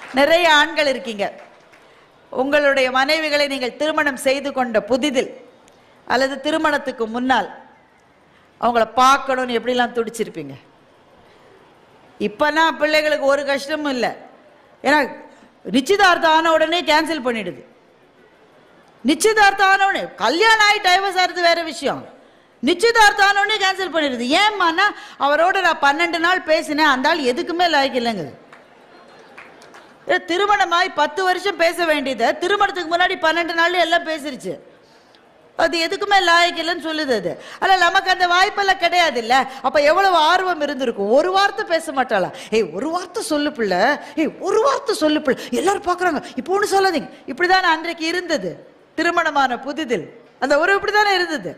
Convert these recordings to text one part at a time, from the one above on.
நிறைய ஆண்கள் இருக்கீங்க உங்களுடைய மனைவிகளை நீங்கள் திருமணம் செய்து கொண்ட புதிதில் அல்லது திருமணத்துக்கு முன்னால் அவங்கள பார்க்கணும்னு எப்படிலாம் துடிச்சிருப்பீங்க இப்போனா பிள்ளைகளுக்கு ஒரு கஷ்டமும் இல்லை ஏன்னா நிச்சயதார்த்தம் ஆன உடனே கேன்சல் பண்ணிடுது நிச்சயதார்த்தம் ஆன உடனே கல்யாணம் ஆகி டைவர்ஸ் ஆகிறது வேற விஷயம் நிச்சயதார்த்தம் ஆன உடனே கேன்சல் பண்ணிடுது ஏம்மானா அவரோட நான் பன்னெண்டு நாள் பேசினேன் அந்த ஆள் எதுக்குமே லாய்க்கு இல்லைங்குது ஏ, திருமணமாய் பத்து வருஷம் பேச வேண்டியதை திருமணத்துக்கு முன்னாடி பன்னெண்டு நாள்ல எல்லாம் பேசிருச்சு அது எதுக்குமே லாயக்கு இல்லைன்னு சொல்லுது அது அல்ல நமக்கு அந்த வாய்ப்பெல்லாம் கிடையாது இல்ல அப்ப எவ்வளவு ஆர்வம் இருந்திருக்கும் ஒரு வார்த்தை பேச மாட்டாளா ஏய் ஒரு வார்த்தை சொல்லு பிள்ளை ஏய் ஒரு வார்த்தை சொல்லு பிள்ளை எல்லாரும் பார்க்கறாங்க இப்போ ஒன்று சொல்லாதீங்க இப்படிதானே அன்றைக்கு இருந்தது திருமணமான புதிதில் அந்த உறவு இப்படிதானே இருந்தது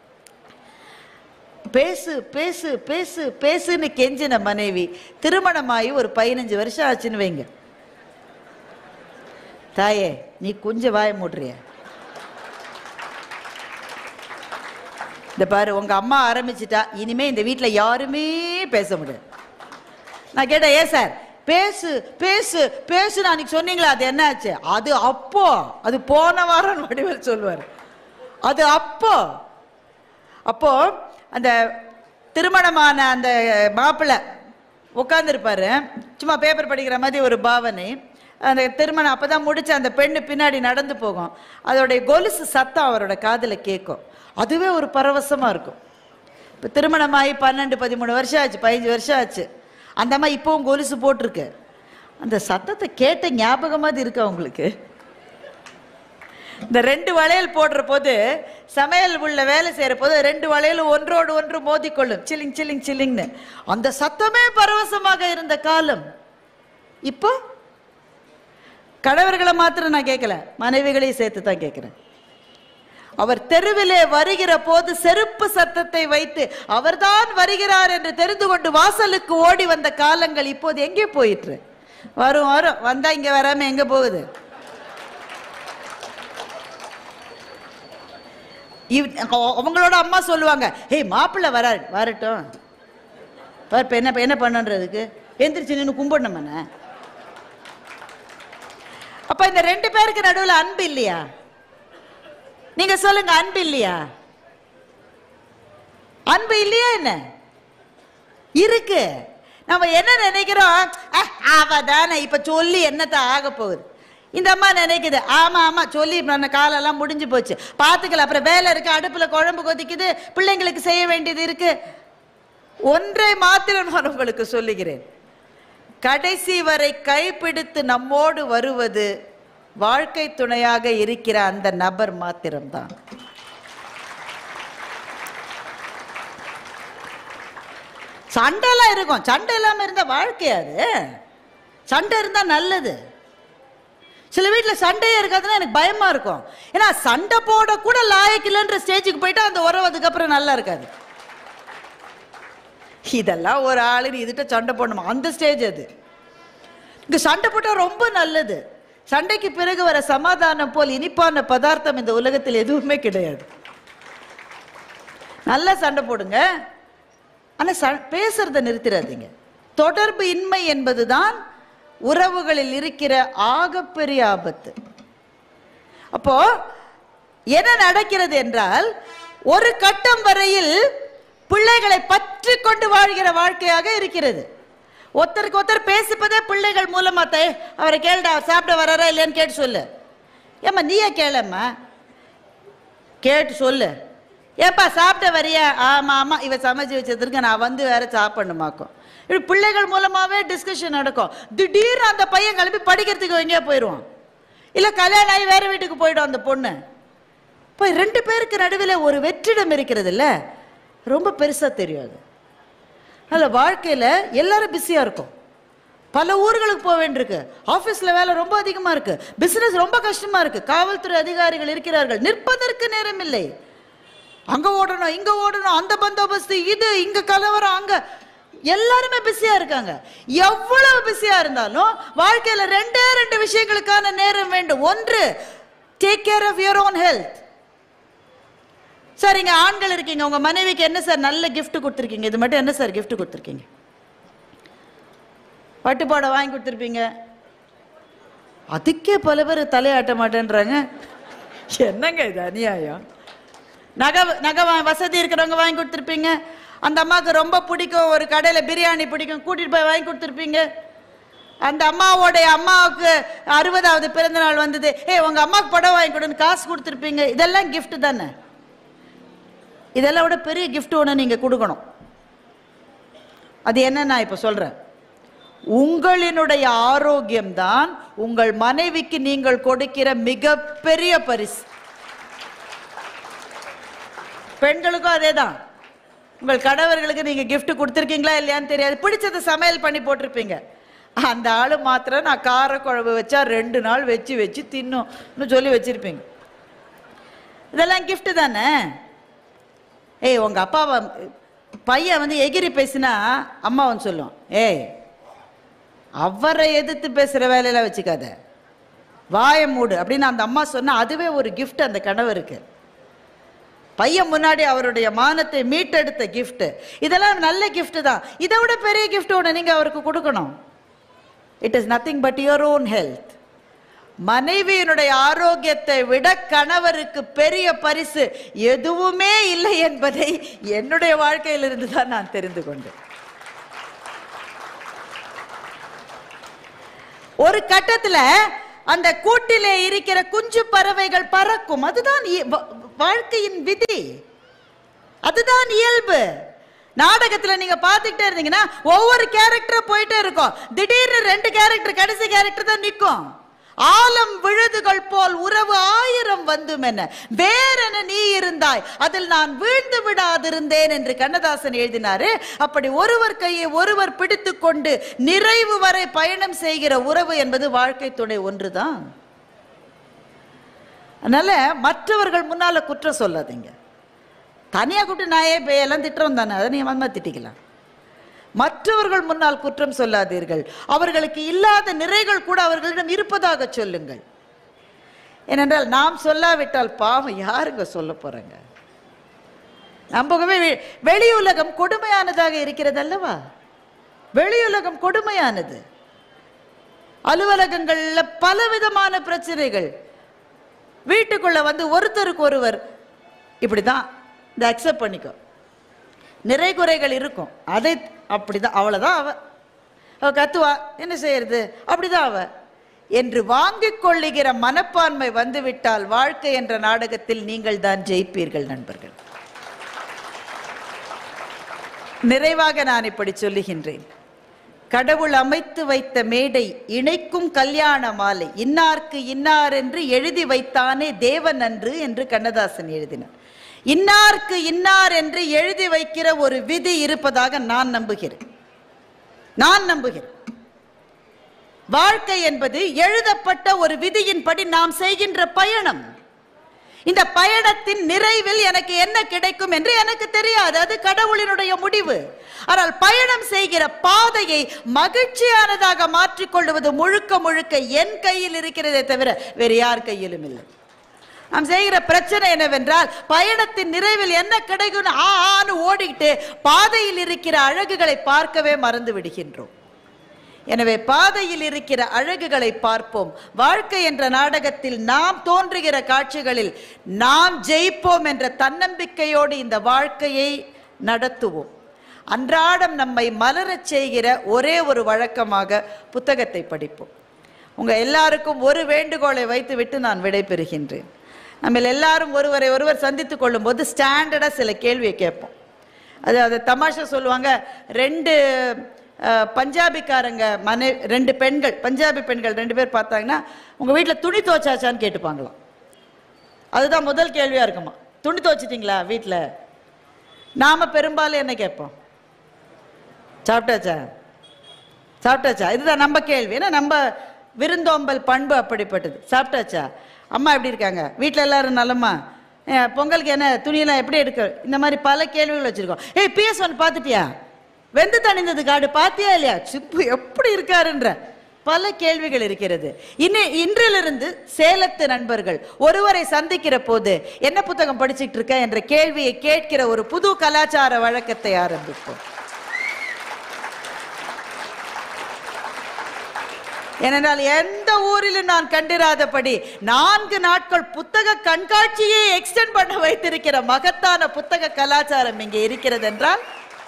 பேசு பேசு பேசு பேசுன்னு கெஞ்சின மனைவி திருமணமாகி ஒரு பதினஞ்சு வருஷம் ஆச்சுன்னு வைங்க தாயே நீ கொஞ்சம் வாய மூடுறிய இந்த பாரு உங்க அம்மா ஆரம்பிச்சிட்டா இனிமே இந்த வீட்ல யாருமே பேச முடியாது நான் கேட்டேன் ஏன் சார் பேசு பேசு பேசு அன்னைக்கு சொன்னீங்களா அது என்ன ஆச்சு அது அப்போ அது போன வாரம் வடிவேல் சொல்லுவார் அது அப்போ அப்போ அந்த திருமணமான அந்த மாப்பிள்ளை உட்காந்துருப்பாரு சும்மா பேப்பர் படிக்கிற மாதிரி ஒரு பாவனை அந்த திருமணம் அப்பதான் முடிச்ச அந்த பெண்ணு பின்னாடி நடந்து போகும் அதோடைய கொலுசு சத்தம் அவரோட காதுல கேட்கும் அதுவே ஒரு பரவசமா இருக்கும் இப்போ திருமணமாகி பன்னெண்டு பதிமூணு வருஷம் ஆச்சு பதினஞ்சு வருஷம் ஆச்சு அந்த அம்மா இப்போவும் கொலுசு போட்டிருக்கு அந்த சத்தத்தை கேட்ட ஞாபகமாவது இருக்கா உங்களுக்கு இந்த ரெண்டு வளையல் போடுற போது சமையல் உள்ள வேலை செய்யற போது ரெண்டு வளையலும் ஒன்றோடு ஒன்று மோதிக்கொள்ளும் சில்லிங் சில்லிங் சில்லிங்னு அந்த சத்தமே பரவசமாக இருந்த காலம் இப்போ கணவர்களை மாத்திரம் நான் கேட்கல மனைவிகளையும் சேர்த்து தான் கேட்கிறேன் அவர் தெருவிலே வருகிற போது செருப்பு சத்தத்தை வைத்து அவர்தான் வருகிறார் என்று தெரிந்து கொண்டு வாசலுக்கு ஓடி வந்த காலங்கள் இப்போது எங்கே போயிற்று வரும் வரும் வந்தா இங்க வராம எங்க போகுது இவ்- அவ- அவங்களோட அம்மா சொல்லுவாங்க ஏய் மாப்பிள்ளை வராரு வரட்டும் பார் இப்ப என்ன இப்ப என்ன பண்ணுன்றதுக்கு எந்திரிச்சு நின்று கும்பிடணும் என்ன அப்ப இந்த ரெண்டு பேருக்கு நடுவுல அன்பு இல்லையா நீங்க சொல்லுங்க அன்பு இல்லையா அன்பு இல்லையா என்ன இருக்கு நம்ம என்ன நினைக்கிறோம் "அஹ், அவ தானே இப்ப சொல்லி என்னத்த ஆக போகுது இந்த அம்மா நினைக்குது ஆமா ஆமா சொல்லி நம்ம காலெல்லாம் முடிஞ்சு போச்சு பாத்துக்கலாம் அப்புறம் வேலை இருக்கு அடுப்புல குழம்பு கொதிக்குது பிள்ளைங்களுக்கு செய்ய வேண்டியது இருக்கு ஒன்றை மாத்திரம் நான் உங்களுக்கு சொல்லுகிறேன் கடைசி வரை கைப்பிடித்து நம்மோடு வருவது வாழ்க்கை துணையாக இருக்கிற அந்த நபர் மாத்திரம்தான் சண்டைலாம் இருக்கும் சண்டை இல்லாம இருந்தா வாழ்க்கையா அது சண்டை இருந்தா நல்லது சில வீட்டில் சண்டையே இருக்காதுன்னா எனக்கு பயமா இருக்கும் ஏன்னா சண்டை போட கூட லாயக்கில்லைன்ற ஸ்டேஜுக்கு போயிட்டா அந்த உறவு அதுக்கப்புறம் நல்லா இருக்காது இதெல்லாம் ஒரு ஆளு நீ இதுகிட்ட சண்டை போடணுமா அந்த ஸ்டேஜ் அது இங்க சண்டை போட்டா ரொம்ப நல்லது சண்டைக்கு பிறகு வர சமாதானம் போல் இனிப்பான பதார்த்தம் இந்த உலகத்தில் எதுவுமே கிடையாது நல்லா சண்டை போடுங்க ஆனா ச- பேசுறத நிறுத்திடாதீங்க தொடர்பு இன்மை என்பதுதான் உறவுகளில் இருக்கிற ஆகப்பெரிய ஆபத்து அப்போ என்ன நடக்கிறது என்றால் ஒரு கட்டம் வரையில் பிள்ளைகளை பற்றி கொண்டு வாழ்கிற வாழ்க்கையாக இருக்கிறது ஒருத்தருக்கு ஒருத்தர் பேசிப்பதே பிள்ளைகள் மூலமா தே அவரை கேளுடா அவர் சாப்பிட வராரா இல்லையான்னு கேட்டு சொல்லு ஏம்மா நீயே கேளம்மா கேட்டு சொல்லு ஏப்பா சாப்பிட்ட வரியா ஆமா ஆமா இவ சமைச்சு வச்சதுக்கு நான் வந்து வேற சாப்பிடணுமாக்கும் இப்படி பிள்ளைகள் மூலமாவே டிஸ்கஷன் நடக்கும் திடீர்னு அந்த பையன் கிளம்பி படிக்கிறதுக்கு எங்கேயோ போயிடுவான் இல்ல கல்யாணம் ஆகி வேற வீட்டுக்கு போயிடும் அந்த பொண்ணு இப்போ ரெண்டு பேருக்கு நடுவில் ஒரு வெற்றிடம் இருக்கிறது இல்ல ரொம்ப பெருசா தெரியும் அது அதில் வாழ்க்கையில எல்லாரும் பிஸியா இருக்கும் பல ஊர்களுக்கு போக வேண்டியிருக்கு ஆபீஸ்ல வேலை ரொம்ப அதிகமா இருக்கு பிசினஸ் ரொம்ப கஷ்டமா இருக்கு காவல்துறை அதிகாரிகள் இருக்கிறார்கள் நிற்பதற்கு நேரம் இல்லை அங்க ஓடணும் இங்க ஓடணும் அந்த பந்தோபஸ்து இது இங்க கலவரம் அங்க எல்லாருமே பிஸியா இருக்காங்க எவ்வளவு பிஸியா இருந்தாலும் வாழ்க்கையில ரெண்டே ரெண்டு விஷயங்களுக்கான நேரம் வேண்டும் ஒன்று take care of your own health sir இங்க ஆண்கள் இருக்கீங்க உங்க மனைவிக்கு என்ன சார் நல்ல gift கொடுத்துருக்கீங்க இது மட்டும் என்ன சார் gift கொடுத்துருக்கீங்க பட்டுப்பாடை வாங்கி கொடுத்துருப்பீங்க அதுக்கே பல பேர் தலையாட்ட மாட்டேன்றாங்க என்னங்க இது அநியாயம் நகை நகை வா- வசதி இருக்கிறவங்க வாங்கி கொடுத்துருப்பீங்க அந்த அம்மாவுக்கு ரொம்ப பிடிக்கும் ஒரு கடையில் பிரியாணி பிடிக்கும் கூட்டிட்டு போய் வாங்கி கொடுத்துருப்பீங்க அந்த அம்மாவோடைய அம்மாவுக்கு அறுபதாவது பிறந்த நாள் வந்தது ஏய் உங்க அம்மாவுக்கு படம் வாங்கி கொடுன்னு காசு கொடுத்துருப்பீங்க இதெல்லாம் gift தானே இதெல்லாம் விட பெரிய gift ஒன்று நீங்க கொடுக்கணும் அது என்ன நான் இப்போ சொல்றேன் உங்களினுடைய ஆரோக்கியம்தான் உங்கள் மனைவிக்கு நீங்கள் கொடுக்கிற மிகப்பெரிய பரிசு பெண்களுக்கும் அதே தான் உங்கள் கணவர்களுக்கு நீங்க gift கொடுத்துருக்கீங்களா இல்லையான்னு தெரியாது பிடிச்சதை சமையல் பண்ணி போட்டிருப்பீங்க அந்த ஆளு மாத்திரம் நான் காரக்குழம்பு வச்சா ரெண்டு நாள் வச்சு வச்சு தின்னும்னு சொல்லி வச்சிருப்பீங்க இதெல்லாம் gift தானே ஏய் உங்க அப்பாவை பையன் வந்து எகிரி பேசினா அம்மா வந்து சொல்லும் ஏய் அவரை எதிர்த்து பேசுற வேலையெல்லாம் வச்சுக்காத வாயை மூடு அப்படின்னு அந்த அம்மா சொன்னா அதுவே ஒரு gift அந்த கணவருக்கு பையன் முன்னாடி அவருடைய மானத்தை மீட்டெடுத்த gift இதெல்லாம் நல்ல gift தான் இதை விட பெரிய gift ஒன்று நீங்க அவருக்கு கொடுக்கணும் it is nothing but your own health மனைவியினுடைய ஆரோக்கியத்தை விட கணவருக்கு பெரிய பரிசு எதுவுமே இல்லை என்பதை என்னுடைய வாழ்க்கையிலிருந்து தான் நான் தெரிந்து கொண்டேன் ஒரு கட்டத்துல அந்த கூட்டிலே இருக்கிற குஞ்சு பறவைகள் பறக்கும் அதுதான் இய- வா- வாழ்க்கையின் விதி அதுதான் இயல்பு நாடகத்துல நீங்க பார்த்துக்கிட்டே இருந்தீங்கன்னா ஒவ்வொரு கேரக்டரும் போயிட்டே இருக்கும் திடீர்னு ரெண்டு கேரக்டர் கடைசி கேரக்டர் தான் நிற்கும் ஆலம் விழுதுகள் போல் உறவு ஆயிரம் வந்தும் என்ன வேறென நீ இருந்தாய் அதில் நான் வீழ்ந்து விடாதிருந்தேன் என்று கண்ணதாசன் எழுதினாரு அப்படி ஒருவர் கையை ஒருவர் பிடித்து கொண்டு நிறைவு வரை பயணம் செய்கிற உறவு என்பது வாழ்க்கை துணை ஒன்றுதான் அதனால மற்றவர்கள் முன்னால குற்றம் சொல்லாதீங்க தனியாக கூப்பிட்டு நாயே பேயெல்லாம் திட்டுறோம் தானே அதை நீங்கள் வந்து திட்டிக்கலாம் மற்றவர்கள் முன்னால் குற்றம் சொல்லாதீர்கள் அவர்களுக்கு இல்லாத நிறைகள் கூட அவர்களிடம் இருப்பதாக சொல்லுங்கள் ஏனென்றால் நாம் சொல்லாவிட்டால் பாவம் யாருங்க சொல்ல போறாங்க நம்பகமே வெ- வெளியுலகம் கொடுமையானதாக இருக்கிறது அல்லவா வெளியுலகம் கொடுமையானது அலுவலகங்கள்ல பலவிதமான பிரச்சனைகள் வீட்டுக்குள்ள வந்து ஒருத்தருக்கு ஒருவர் இப்படிதான் இதை அக்செப்ட் பண்ணிக்கோ நிறை குறைகள் இருக்கும் அதை அப்படிதான் அவ்வளவுதான் அவ அவ கத்துவா என்ன செய்யறது அப்படிதான் அவ என்று வாங்கிக் கொள்ளுகிற மனப்பான்மை வந்துவிட்டால் வாழ்க்கை என்ற நாடகத்தில் நீங்கள் தான் ஜெயிப்பீர்கள் நண்பர்கள் நிறைவாக நான் இப்படி சொல்லுகின்றேன் கடவுள் அமைத்து வைத்த மேடை இணைக்கும் கல்யாண மாலை இன்னார்க்கு இன்னார் என்று எழுதி வைத்தானே தேவன் அன்று என்று கண்ணதாசன் எழுதினார் இன்னார்க்கு இன்னார் என்று எழுதி வைக்கிற ஒரு விதி இருப்பதாக நான் நம்புகிறேன் நான் நம்புகிறேன் வாழ்க்கை என்பது எழுதப்பட்ட ஒரு விதியின்படி நாம் செய்கின்ற பயணம் இந்த பயணத்தின் நிறைவில் எனக்கு என்ன கிடைக்கும் என்று எனக்கு தெரியாது அது கடவுளினுடைய முடிவு ஆனால் பயணம் செய்கிற பாதையை மகிழ்ச்சியானதாக மாற்றிக்கொள்வது முழுக்க முழுக்க என் கையில் இருக்கிறதே தவிர வேறு யார் கையிலும் இல்லை நாம் செய்கிற பிரச்சனை என்னவென்றால் பயணத்தின் நிறைவில் என்ன கிடைக்கும்னு ஆ ஆன்னு ஓடிக்கிட்டு பாதையில் இருக்கிற அழகுகளை பார்க்கவே மறந்து விடுகின்றோம் எனவே பாதையில் இருக்கிற அழகுகளை பார்ப்போம் வாழ்க்கை என்ற நாடகத்தில் நாம் தோன்றுகிற காட்சிகளில் நாம் ஜெயிப்போம் என்ற தன்னம்பிக்கையோடு இந்த வாழ்க்கையை நடத்துவோம் அன்றாடம் நம்மை மலரச் செய்கிற ஒரே ஒரு வழக்கமாக புத்தகத்தை படிப்போம் உங்க எல்லாருக்கும் ஒரு வேண்டுகோளை வைத்துவிட்டு நான் விடைபெறுகின்றேன் நம்ம எல்லாரும் ஒருவரை ஒருவர் சந்தித்துக் கொள்ளும்போது ஸ்டாண்டர்டாக சில கேள்வியை கேட்போம் அது அது தமாஷா சொல்லுவாங்க ரெண்டு அஹ், பஞ்சாபிக்காரங்க மனை ரெண்டு பெண்கள் பஞ்சாபி பெண்கள் ரெண்டு பேர் பார்த்தாங்கன்னா உங்கள் வீட்டில் துணி துவைச்சாச்சான்னு கேட்டுப்பாங்களாம் அதுதான் முதல் கேள்வியாக இருக்குமா துணி துவைச்சிட்டிங்களா வீட்டில் நாம பெரும்பாலும் என்ன கேட்போம் சாப்பிட்டாச்சா சாப்பிட்டாச்சா இதுதான் நம்ம கேள்வி ஏன்னா நம்ம விருந்தோம்பல் பண்பு அப்படிப்பட்டது சாப்பிட்டாச்சா அம்மா எப்படி இருக்காங்க வீட்டில் எல்லாரும் நலமா அஹ், பொங்கலுக்கு என்ன துணியெல்லாம் எப்படி எடுக்க இந்த மாதிரி பல கேள்விகள் வச்சிருக்கோம் ஏய் பிஎஸ் ஒன் பார்த்துட்டியா வெந்து தணிந்தது காடு பார்த்தியா இல்லையா சிப்பு எப்படி இருக்காருன்ற பல கேள்விகள் இருக்கிறது இன்னி இன்றிலிருந்து சேலத்து நண்பர்கள் ஒருவரை சந்திக்கிற போது என்ன புத்தகம் படிச்சிட்டு இருக்க என்ற கேள்வியை கேட்கிற ஒரு புது கலாச்சார வழக்கத்தை ஆரம்பிப்போம் ஏனென்றால் எந்த ஊரிலும் நான் கண்டிராதபடி நான்கு நாட்கள் புத்தக கண்காட்சியை எக்ஸ்டெண்ட் பண்ண வைத்திருக்கிற மகத்தான புத்தக கலாச்சாரம் இங்கே இருக்கிறது என்றால்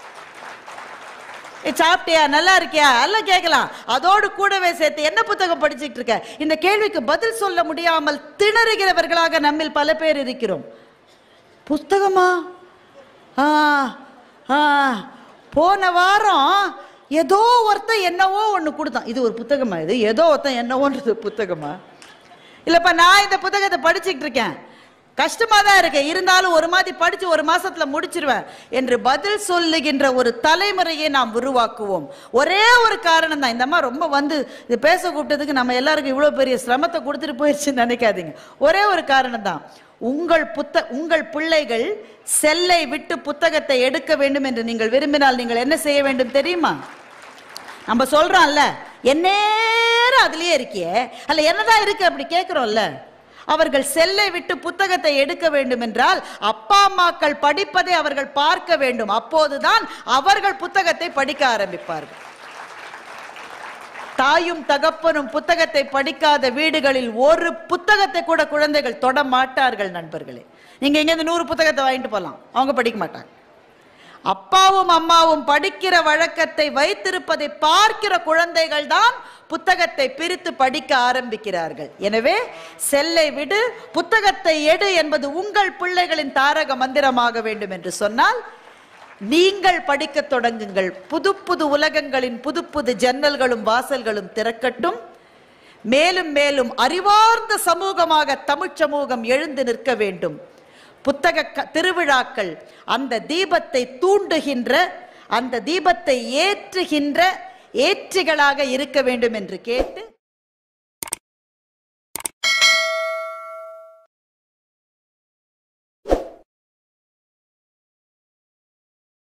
ஏய், சாப்பிட்டியா நல்லா இருக்கியா எல்லாம் கேட்கலாம் அதோடு கூடவே சேர்த்து என்ன புத்தகம் படிச்சுட்டு இருக்க இந்த கேள்விக்கு பதில் சொல்ல முடியாமல் திணறுகிறவர்களாக நம்மில் பல பேர் இருக்கிறோம் புஸ்தகமா ஆ ஆ போன வாரம் ஏதோ ஒருத்தன் என்னவோ ஒன்று கொடுத்தான் இது ஒரு புத்தகமா இது ஏதோ ஒருத்தன் என்னவோன்றது புத்தகமா இல்லைப்பா நான் இந்த புத்தகத்தை படிச்சுக்கிட்டு இருக்கேன் கஷ்டமா தான் இருக்கு இருந்தாலும் ஒரு மாதிரி படிச்சு ஒரு மாசத்துல முடிச்சிருவேன் என்று பதில் சொல்லுகின்ற ஒரு தலைமுறையை நாம் உருவாக்குவோம் ஒரே ஒரு காரணம் தான் இந்த மாதிரி ரொம்ப வந்து இது பேச கூப்பிட்டதுக்கு நம்ம எல்லாருக்கும் இவ்வளோ பெரிய சிரமத்தை கொடுத்துட்டு போயிடுச்சுன்னு நினைக்காதீங்க ஒரே ஒரு காரணம் தான் உங்கள் புத்த உங்கள் பிள்ளைகள் செல்லை விட்டு புத்தகத்தை எடுக்க வேண்டும் என்று நீங்கள் விரும்பினால் நீங்கள் என்ன செய்ய வேண்டும் தெரியுமா நம்ம சொல்றோம்ல எந்நேரம் அதுலயே இருக்கியே அல்ல என்னதான் இருக்கு அப்படி கேட்கிறோம்ல அவர்கள் செல்லை விட்டு புத்தகத்தை எடுக்க வேண்டும் என்றால் அப்பா அம்மாக்கள் படிப்பதை அவர்கள் பார்க்க வேண்டும் அப்போதுதான் அவர்கள் புத்தகத்தை படிக்க ஆரம்பிப்பார்கள் தாயும் தகப்பனும் புத்தகத்தை படிக்காத வீடுகளில் ஒரு புத்தகத்தை கூட குழந்தைகள் தொட மாட்டார்கள் நண்பர்களே நீங்க இங்க இருந்து நூறு புத்தகத்தை வாங்கிட்டு போகலாம் அவங்க படிக்க மாட்டாங்க அப்பாவும் அம்மாவும் படிக்கிற வழக்கத்தை வைத்திருப்பதை பார்க்கிற குழந்தைகள் தான் புத்தகத்தை பிரித்து படிக்க ஆரம்பிக்கிறார்கள் எனவே செல்லை விடு புத்தகத்தை எடு என்பது உங்கள் பிள்ளைகளின் தாரக மந்திரமாக வேண்டும் என்று சொன்னால் நீங்கள் படிக்கத் தொடங்குங்கள் புது புது உலகங்களின் புது புது ஜன்னல்களும் வாசல்களும் திறக்கட்டும் மேலும் மேலும் அறிவார்ந்த சமூகமாக தமிழ்ச் சமூகம் எழுந்து நிற்க வேண்டும் புத்தக க- திருவிழாக்கள் அந்த தீபத்தை தூண்டுகின்ற அந்த தீபத்தை ஏற்றுகின்ற ஏற்றிகளாக இருக்க வேண்டும் என்று கேட்டு